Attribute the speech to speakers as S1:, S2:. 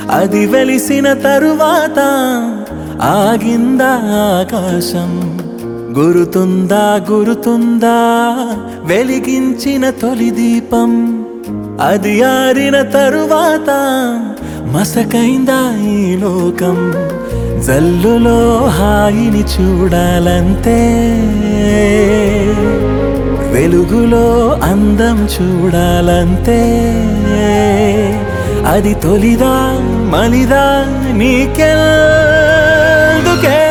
S1: అది వెలిసిన తరువాత ఆగిందా ఆకాశం గురుతుందా గురుతుందా వెలిగించిన తొలి దీపం అది ఆరిన తరువాత మసకైందా ఈ లోకం జల్లులో హాయిని చూడాలంతే వెలుగులో అందం చూడాలంతే అది తొలిదా మలిదా నీకెందుకే